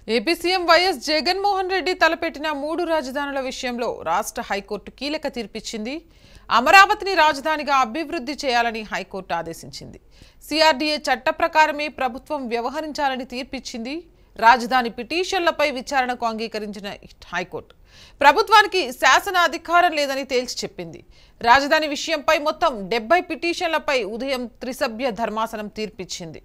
AP CM YS Jaganmohan Reddy తలపెట్టిన మూడు రాజధానుల విషయంలో రాష్ట్ర హైకోర్టు కీలక తీర్పిచ్చింది అమరావతిని రాజధానిగా అభివృద్ధి చేయాలని హైకోర్టు ఆదేశించింది సిఆర్డీఏ చట్ట ప్రకారమే ప్రభుత్వం వ్యవహరించాలని తీర్పిచ్చింది రాజధాని పిటిషన్లపై విచారణకు అంగీకరించిన హైకోర్టు ప్రభుత్వానికి శాసన అధికారం లేదని తేల్చి చెప్పింది రాజధాని విషయంపై మొత్తం డెబ్బై పిటిషన్లపై ఉదయం త్రిసభ్య ధర్మాసనం తీర్పిచ్చింది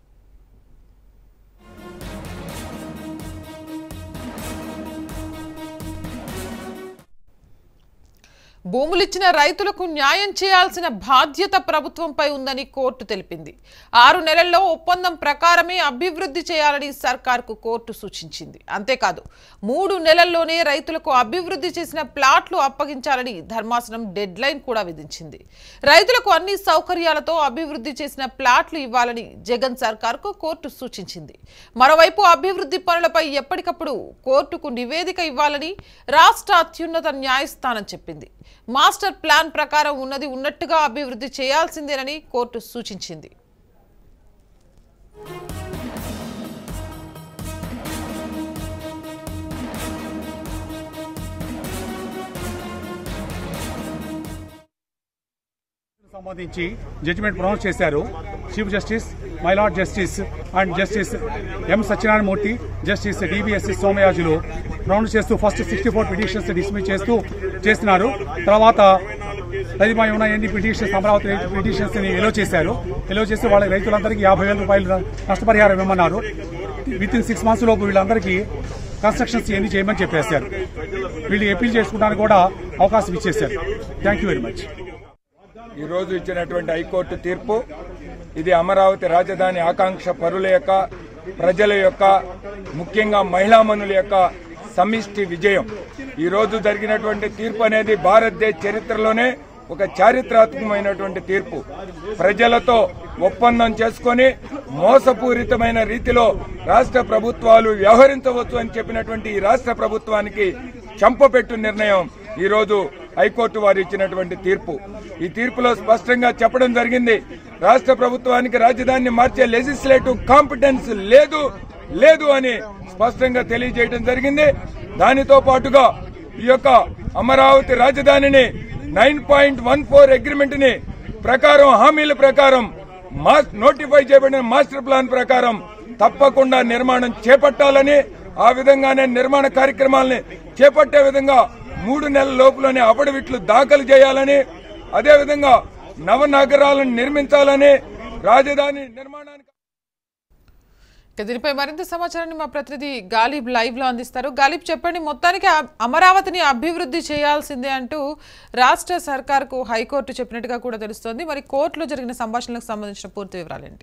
భూములిచ్చిన రైతులకు న్యాయం చేయాల్సిన బాధ్యత ప్రభుత్వంపై ఉందని కోర్టు తెలిపింది ఆరు నెలల్లో ఒప్పందం ప్రకారమే అభివృద్ధి చేయాలని సర్కార్కు కోర్టు సూచించింది అంతేకాదు మూడు నెలల్లోనే రైతులకు అభివృద్ధి చేసిన ప్లాట్లు అప్పగించాలని ధర్మాసనం డెడ్ లైన్ కూడా విధించింది రైతులకు అన్ని సౌకర్యాలతో అభివృద్ధి చేసిన ప్లాట్లు ఇవ్వాలని జగన్ సర్కార్కు కోర్టు సూచించింది మరోవైపు అభివృద్ధి పనులపై ఎప్పటికప్పుడు కోర్టుకు నివేదిక ఇవ్వాలని రాష్ట్ర అత్యున్నత న్యాయస్థానం చెప్పింది మాస్టర్ ప్లాన్ ప్రకారం ఉన్నది ఉన్నట్టుగా అభివృద్ధి చేయాల్సిందేనని కోర్టు సూచించింది సంబంధించి జడ్జిమెంట్ ప్రొనౌన్స్ చేశారు chief justice my lord justice and justice M Satyanarayana Murthy justice D B S C Somayajulu pronounce చేస్తూ first sixty four petitions dismiss చేస్తూ చేస్తున్నారు తర్వాత తదిమై ఉన్న ఎన్ని పిటిషన్స్ అమరావతి పిటిషన్స్ ని ఎలో చేశారు ఎలో చేసి వాళ్ళ రైతులందరికీ యాభై వేల రూపాయలు నష్టపరిహారం ఇవ్వమన్నారు విత్ ఇన్ సిక్స్ మంత్స్ లోపు వీళ్ళందరికీ కన్స్ట్రక్షన్స్ ఎన్ని చేయమని చెప్పేశారు వీళ్ళు అప్పీల్ చేసుకోవడానికి కూడా అవకాశం ఇచ్చేశారు థ్యాంక్ యూ వెరీ మచ్ ఈ రోజు ఇచ్చినటువంటి హైకోర్టు తీర్పు ఇది అమరావతి రాజధాని ఆకాంక్ష పరుల యొక్క ప్రజల యొక్క ముఖ్యంగా మహిళామణుల యొక్క సమిష్టి విజయం ఈ రోజు జరిగినటువంటి తీర్పు అనేది భారతదేశ చరిత్రలోనే ఒక చారిత్రాత్మకమైనటువంటి తీర్పు ప్రజలతో ఒప్పందం చేసుకొని మోసపూరితమైన రీతిలో రాష్ట్ర ప్రభుత్వాలు వ్యవహరించవచ్చు అని చెప్పినటువంటి ఈ రాష్ట్ర ప్రభుత్వానికి చంపపెట్టు నిర్ణయం ఈ రోజు హైకోర్టు వారు ఇచ్చినటువంటి తీర్పు ఈ తీర్పులో స్పష్టంగా చెప్పడం జరిగింది రాష్ట్ర ప్రభుత్వానికి రాజధానిని మార్చే లెజిస్లేటివ్ కాంపిటెన్స్ లేదు లేదు అని స్పష్టంగా తెలియజేయడం జరిగింది దానితో పాటుగా ఈ యొక్క అమరావతి రాజధానిని nine point one four agreement ని ప్రకారం హామీల ప్రకారం మా- నోటిఫై చేయబడిన మాస్టర్ ప్లాన్ ప్రకారం తప్పకుండా నిర్మాణం చేపట్టాలని ఆ విధంగానే నిర్మాణ కార్యక్రమాలని చేపట్టే విధంగా మూడు నెలల లోపులోనే అఫిడవిట్లు దాఖలు చేయాలని అదేవిధంగా నవనగరాలను నిర్మించాలని రాజధాని నిర్మాణానికి ఇక దీనిపై మరింత సమాచారాన్ని మా ప్రతినిధి గాలిబ్ లైవ్ లో అందిస్తారు గాలిబ్ చెప్పండి మొత్తానికి అ- అమరావతిని అభివృద్ధి చేయాల్సిందే అంటూ రాష్ట్ర సర్కార్కు హైకోర్టు చెప్పినట్టుగా కూడా తెలుస్తోంది మరి కోర్టులో జరిగిన సంభాషణలకు సంబంధించిన పూర్తి వివరాలేంటి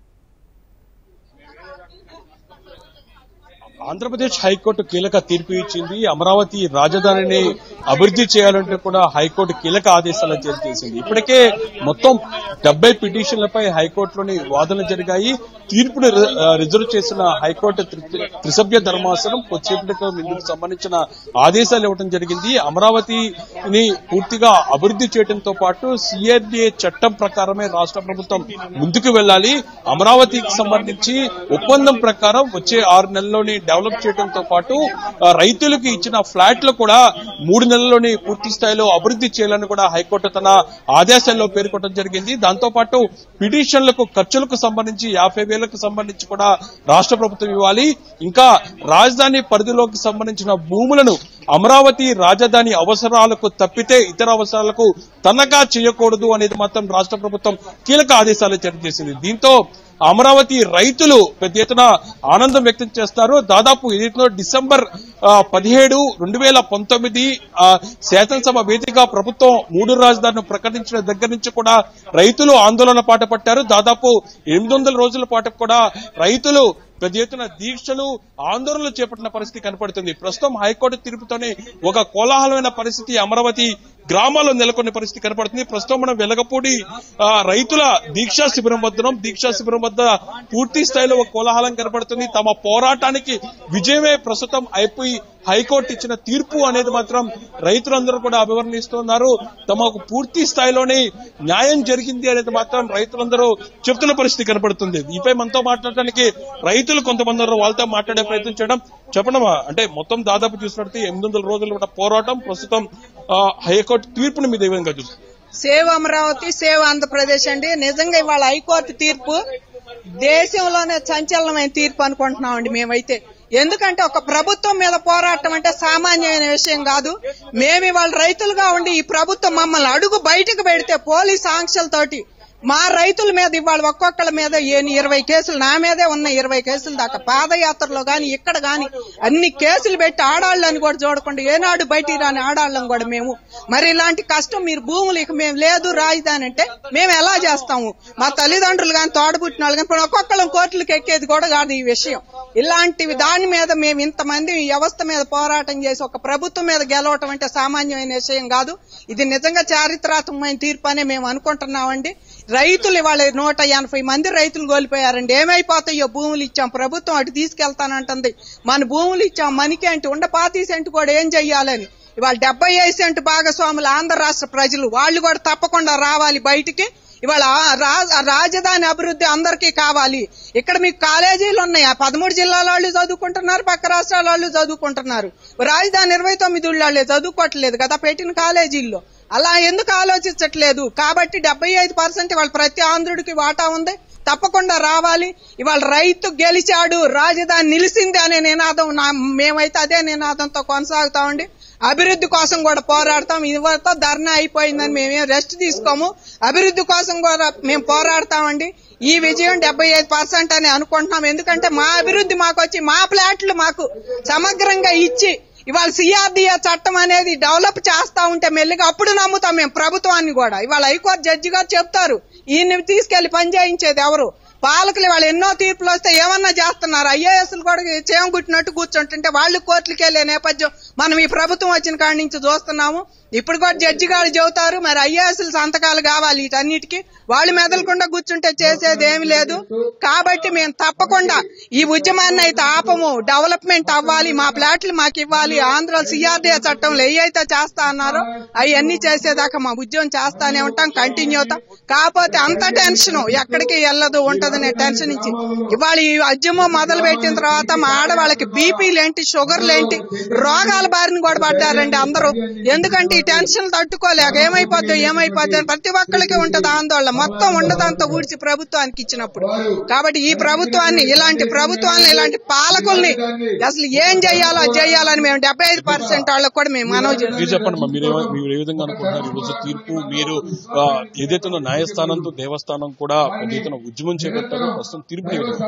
ఆంధ్రప్రదేశ్ హైకోర్టు కీలక తీర్పు ఇచ్చింది అమరావతి రాజధానిని అభివృద్ధి చేయాలంటే కూడా హైకోర్టు కీలక ఆదేశాలు జారీ చేసింది ఇప్పటికే మొత్తం డెబ్బై పిటిషన్లపై హైకోర్టులోని వాదనలు జరిగాయి తీర్పును రి- ఆ, రిజర్వ్ చేసిన హైకోర్టు త్రి- త్రిసభ్య ధర్మాసనం కొద్దిసేపటికి ఇందుకు సంబంధించిన ఆదేశాలు ఇవ్వడం జరిగింది అమరావతిని పూర్తిగా అభివృద్ధి చేయడంతో పాటు సిఆర్డీఏ చట్టం ప్రకారమే రాష్ట్ర ప్రభుత్వం ముందుకు వెళ్ళాలి అమరావతికి సంబంధించి ఒప్పందం ప్రకారం వచ్చే ఆరు నెలల్లోని డెవలప్ చేయడంతో పాటు ఆ, రైతులకు ఇచ్చిన ఫ్లాట్లు కూడా మూడు నెలల్లోని పూర్తి స్థాయిలో అభివృద్ధి చేయాలని కూడా హైకోర్టు తన ఆదేశాల్లో పేర్కొనడం జరిగింది దాంతో పాటు పిటిషన్లకు ఖర్చులకు సంబంధించి యాభై వేలకు సంబంధించి కూడా రాష్ట్ర ప్రభుత్వం ఇవ్వాలి ఇంకా రాజధాని పరిధిలోకి సంబంధించిన భూములను అమరావతి రాజధాని అవసరాలకు తప్పితే ఇతర అవసరాలకు తనఖా చేయకూడదు అనేది మాత్రం రాష్ట్ర ప్రభుత్వం కీలక ఆదేశాలు జారీ చేసింది దీంతో అమరావతి రైతులు పెద్ద ఎత్తున ఆనందం వ్యక్తం చేస్తారు దాదాపు ఏదైతే డిసెంబర్ ఆ, పదిహేడు రెండు వేల పంతొమ్మిది ఆ, శాసనసభ వేదికగా ప్రభుత్వం మూడు రాజధానులు ప్రకటించిన దగ్గర నుంచి కూడా రైతులు ఆందోళన పాట పట్టారు దాదాపు ఎనిమిది వందల రోజుల పాటు కూడా రైతులు పెద్ద ఎత్తున దీక్షలు ఆందోళనలు చేపట్టిన పరిస్థితి కనపడుతుంది ప్రస్తుతం హైకోర్టు తీర్పుతోనే ఒక కోలాహలమైన పరిస్థితి అమరావతి గ్రామాల్లో నెలకొన్న పరిస్థితి కనపడుతుంది ప్రస్తుతం మనం వెలగపూడి ఆ, రైతుల దీక్షా శిబిరం వద్ద దీక్షా శిబిరం వద్ద పూర్తి స్థాయిలో ఒక కోలాహలం కనపడుతుంది తమ పోరాటానికి విజయమే ప్రస్తుతం అయిపోయి హైకోర్టు ఇచ్చిన తీర్పు అనేది మాత్రం రైతులందరూ కూడా అభివర్ణిస్తున్నారు తమకు పూర్తి స్థాయిలోనే న్యాయం జరిగింది అనేది మాత్రం రైతులందరూ చెప్తున్న పరిస్థితి కనపడుతుంది ఈపై మనతో మాట్లాడడానికి రైతులు కొంతమంది ఉన్నారు. వాళ్ళతో మాట్లాడే ప్రయత్నం చేయడం చెప్పడమా అంటే మొత్తం దాదాపు చూసినట్టు ఎనిమిది వందల రోజుల పాటు పోరాటం ప్రస్తుతం ఆ, హైకోర్టు తీర్పుని మీద ఏ విధంగా చూస్తుంది సేవ్ అమరావతి సేవ్ ఆంధ్రప్రదేశ్ అండి నిజంగా ఇవాళ హైకోర్టు తీర్పు దేశంలోనే సంచలనమైన తీర్పు అనుకుంటున్నామండి మేమైతే ఎందుకంటే ఒక ప్రభుత్వం మీద పోరాటం అంటే సామాన్యమైన విషయం కాదు మేము ఇవాళ రైతులుగా ఉండి ఈ ప్రభుత్వం మమ్మల్ని అడుగు బయటకు పెడితే పోలీస్ ఆంక్షలతోటి మా రైతుల మీద ఇవాళ ఒక్కొక్కళ్ళ మీద ఎన్ని ఇరవై కేసులు నా మీదే ఉన్నాయి ఇరవై కేసులు దాకా పాదయాత్రలో గాని ఇక్కడ గాని అన్ని కేసులు పెట్టి ఆడాళ్ళని కూడా చూడకుండా ఏనాడు బయటికి రాని ఆడాళ్ళం కూడా మేము మరి ఇలాంటి కష్టం మీరు భూములు ఇక మేము లేదు రాజధాని అంటే మేము ఎలా చేస్తాము మా తల్లిదండ్రులు కానీ తోడబుట్టిన వాళ్ళు కానీ ఇప్పుడు ఒక్కొక్కళ్ళం కోర్టులకు ఎక్కేది కూడా కాదు ఈ విషయం ఇలాంటివి దాని మీద మేము ఇంతమంది ఈ వ్యవస్థ మీద పోరాటం చేసి ఒక ప్రభుత్వం మీద గెలవటం అంటే సామాన్యమైన విషయం కాదు ఇది నిజంగా చారిత్రాత్మకమైన తీర్పు అనే మేము అనుకుంటున్నామండి రైతులు ఇవాళ నూట ఎనభై మంది రైతులు కోల్పోయారండి ఏమైపోతాయో భూములు ఇచ్చాం ప్రభుత్వం అటు తీసుకెళ్తానంటుంది మన భూములు ఇచ్చాం మనకి అంటే ఉండ పాతి సెంటు కూడా ఏం చెయ్యాలని ఇవాళ డెబ్బై ఐదు సెంటు భాగస్వాములు ఆంధ్ర రాష్ట్ర ప్రజలు వాళ్ళు కూడా తప్పకుండా రావాలి బయటికి ఇవాళ ఆ రా- ఆ రాజధాని అభివృద్ధి అందరికీ కావాలి ఇక్కడ మీకు కాలేజీలు ఉన్నాయి ఆ పదమూడు జిల్లాల వాళ్ళు చదువుకుంటున్నారు పక్క రాష్ట్రాల వాళ్ళు చదువుకుంటున్నారు రాజధాని ఇరవై తొమ్మిది వాళ్ళే చదువుకోవట్లేదు కదా పెట్టిన కాలేజీల్లో అలా ఎందుకు ఆలోచించట్లేదు కాబట్టి డెబ్బై ఐదు పర్సెంట్ ఇవాళ ప్రతి ఆంధ్రుడికి వాటా ఉంది తప్పకుండా రావాలి ఇవాళ రైతు గెలిచాడు రాజధాని నిలిచింది అనే నినాదం నా మేమైతే అదే నినాదంతో కొనసాగుతామండి అభివృద్ధి కోసం కూడా పోరాడతాం ఇవతో ధర్నా అయిపోయిందని మేమేం రెస్ట్ తీసుకోము అభివృద్ధి కోసం కూడా మేము పోరాడతామండి ఈ విజయం డెబ్బై ఐదు పర్సెంట్ అని అనుకుంటున్నాం ఎందుకంటే మా అభివృద్ధి మాకు వచ్చి మా ప్లాట్లు మాకు సమగ్రంగా ఇచ్చి ఇవాళ సిఆర్డిఏ చట్టం అనేది డెవలప్ చేస్తా ఉంటే మెల్లిగా అప్పుడు నమ్ముతాం మేము ప్రభుత్వాన్ని కూడా ఇవాళ హైకోర్టు జడ్జి గారు చెప్తారు ఈయన్ని తీసుకెళ్లి పని చేయించేది ఎవరు పాలకులు వాళ్ళు ఎన్నో తీర్పులు వస్తే ఏమన్నా చేస్తున్నారు ఐఏఎస్లు కూడా చేయం కుట్టినట్టు కూర్చుంటుంటే వాళ్ళు కోర్టులకు వెళ్లే నేపథ్యం మనం ఈ ప్రభుత్వం వచ్చిన కాడి నుంచి చూస్తున్నాము ఇప్పుడు కూడా జడ్జి గారు చెబుతారు మరి ఐఏఎస్లు సంతకాలు కావాలి వీటన్నిటికీ వాళ్ళు మెదలకుండా కూర్చుంటే చేసేది ఏమి లేదు కాబట్టి మేము తప్పకుండా ఈ ఉద్యమాన్ని అయితే ఆపము డెవలప్మెంట్ అవ్వాలి మా ప్లాట్లు మాకు ఇవ్వాలి ఆంధ్ర సిఆర్డీఏ చట్టంలో ఏ అయితే చేస్తా అన్నారో అవన్నీ చేసేదాకా మా ఉద్యమం చేస్తానే ఉంటాం కంటిన్యూ అవుతాం కాకపోతే అంత టెన్షన్ ఎక్కడికి వెళ్ళదు ఉంటదనే టెన్షన్ ఇచ్చి ఇవాళ ఈ ఉద్యమం మొదలు పెట్టిన తర్వాత మా ఆడవాళ్ళకి బీపీలేంటి షుగర్లేంటి రోగాల బారిన కూడా పడ్డారండి అందరూ ఎందుకంటే ఈ టెన్షన్ తట్టుకోలేక ఏమైపోద్దో ఏమైపోద్దో అని ప్రతి ఒక్కరికి ఉంటది ఆందోళన మొత్తం ఉండదంతా ఊడ్చి ప్రభుత్వానికి ఇచ్చినప్పుడు కాబట్టి ఈ ప్రభుత్వాన్ని ఇలాంటి ప్రభుత్వాన్ని ఇలాంటి పాలకుల్ని అసలు ఏం చేయాలో అది చేయాలని మేము డెబ్బై ఐదు పర్సెంట్ వాళ్ళకి కూడా మేము మనవి చేస్తున్నాం. మీరు చెప్పండి అమ్మా, మీరు ఏ- మీరు ఏ విధంగా అనుకుంటున్నారు ఈ రోజు తీర్పు మీరు ఆ, ఏదైతే ఉందో న్యాయస్థానంతో దేవస్థానం కూడా పెద్ద ఎత్తున ఉద్యమం చేపట్టారు ప్రస్తుతం తీర్పు ఏ విధంగా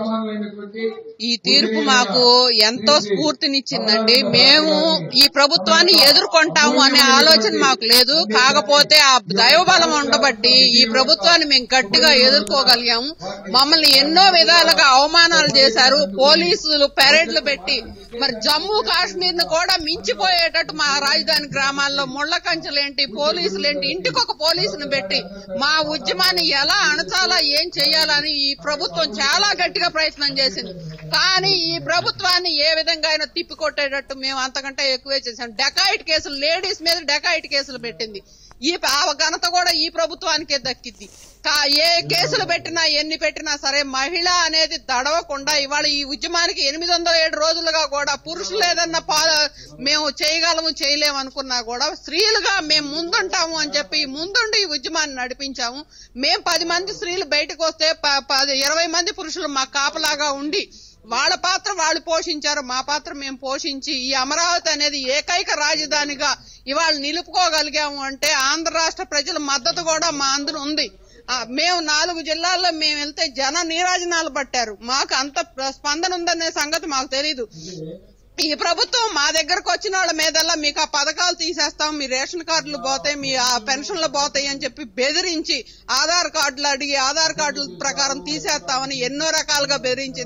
ఈ తీర్పు మాకు ఎంతో స్ఫూర్తినిచ్చిందండి మేము ఈ ప్రభుత్వాన్ని ఎదుర్కొంటాము అనే ఆలోచన మాకు లేదు కాకపోతే ఆ దైవబలం ఉండబట్టి ఈ ప్రభుత్వాన్ని మేము గట్టిగా ఎదుర్కోగలిగాము మమ్మల్ని ఎన్నో విధాలుగా అవమానాలు చేశారు పోలీసులు పెరేడ్లు పెట్టి మరి జమ్మూ కాశ్మీర్ ను కూడా మించిపోయేటట్టు మా రాజధాని గ్రామాల్లో ముళ్ల కంచెలేంటి పోలీసులేంటి ఇంటికి ఒక పోలీసును పెట్టి మా ఉద్యమాన్ని ఎలా అణచాలా ఏం చేయాలని ఈ ప్రభుత్వం చాలా గట్టిగా ప్రయత్నం చేసింది కానీ ఈ ప్రభుత్వాన్ని ఏ విధంగా అయినా తిప్పికొట్టేటట్టు మేము అంతకంటే ఎక్కువే చేశాం డెకాయిట్ కేసులు లేడీస్ మీద డెకాయిట్ కేసులు పెట్టింది ఈ ఆ ఘనత కూడా ఈ ప్రభుత్వానికే దక్కింది కా- ఏ కేసులు పెట్టినా ఎన్ని పెట్టినా సరే మహిళ అనేది దడవకుండా ఇవాళ ఈ ఉద్యమానికి ఎనిమిది వందల ఏడు రోజులుగా కూడా పురుషులు ఏదన్నా పా- మేము చేయగలము చేయలేము అనుకున్నా కూడా స్త్రీలుగా మేము ముందుంటాము అని చెప్పి ముందుండి ఈ ఉద్యమాన్ని నడిపించాము మేము పది మంది స్త్రీలు బయటకు వస్తే ప- పది ఇరవై మంది పురుషులు మా కాపలాగా ఉండి వాళ్ళ పాత్ర వాళ్ళు పోషించారు మా పాత్ర మేము పోషించి ఈ అమరావతి అనేది ఏకైక రాజధానిగా ఇవాళ నిలుపుకోగలిగాము అంటే ఆంధ్ర రాష్ట్ర ప్రజల మద్దతు కూడా మా అందులో ఉంది ఆ, మేము నాలుగు జిల్లాల్లో మేము వెళ్తే జన నీరాజనాలు పట్టారు మాకు అంత ప్ర- స్పందన ఉందనే సంగతి మాకు తెలీదు ఈ ప్రభుత్వం మా దగ్గరకు వచ్చిన వాళ్ళ మీదల్లా మీకు ఆ పథకాలు తీసేస్తాం మీ రేషన్ కార్డులు పోతాయి మీ ఆ పెన్షన్లు పోతాయి అని చెప్పి బెదిరించి ఆధార్ కార్డులు అడిగి ఆధార్ కార్డుల ప్రకారం తీసేస్తామని ఎన్నో రకాలుగా బెదిరించింది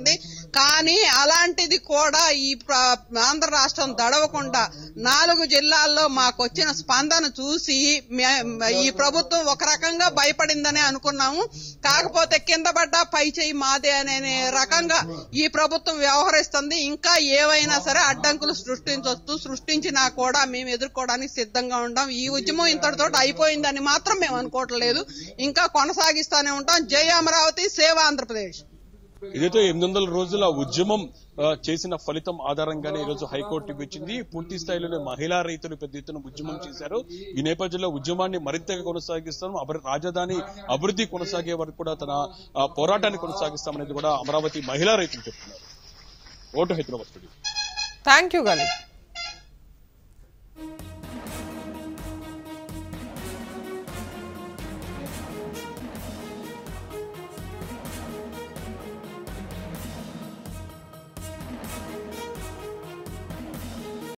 కానీ అలాంటిది కూడా ఈ ప్ర- ఆంధ్ర రాష్ట్రం దడవకుండా నాలుగు జిల్లాల్లో మాకు వచ్చిన స్పందన చూసి మే- ఈ ప్రభుత్వం ఒక రకంగా భయపడిందనే అనుకున్నాము కాకపోతే కింద పడ్డా పై చేయి మాదే అనే రకంగా ఈ ప్రభుత్వం వ్యవహరిస్తుంది ఇంకా ఏవైనా సరే అడ్డంకులు సృష్టించవచ్చు సృష్టించినా కూడా మేము ఎదుర్కోవడానికి సిద్ధంగా ఉంటాం ఈ ఉద్యమం ఇంతటితో అయిపోయిందని మాత్రం మేము అనుకోవట్లేదు ఇంకా కొనసాగిస్తానే ఉంటాం జై అమరావతి సేవ ఆంధ్రప్రదేశ్ ఇదైతే ఎనిమిది వందల రోజుల ఉద్యమం ఆ, చేసిన ఫలితం ఆధారంగానే ఈరోజు హైకోర్టు ఇచ్చింది పూర్తి స్థాయిలోనే మహిళా రైతులు పెద్ద ఎత్తున ఉద్యమం చేశారు ఈ నేపథ్యంలో ఉద్యమాన్ని మరింతగా కొనసాగిస్తాం అబ- రాజధాని అభివృద్ధి కొనసాగే వరకు కూడా తన ఆ, పోరాటాన్ని కొనసాగిస్తామనేది కూడా అమరావతి మహిళా రైతులు చెప్తున్నారు vote Hyderabad studio thank you గలి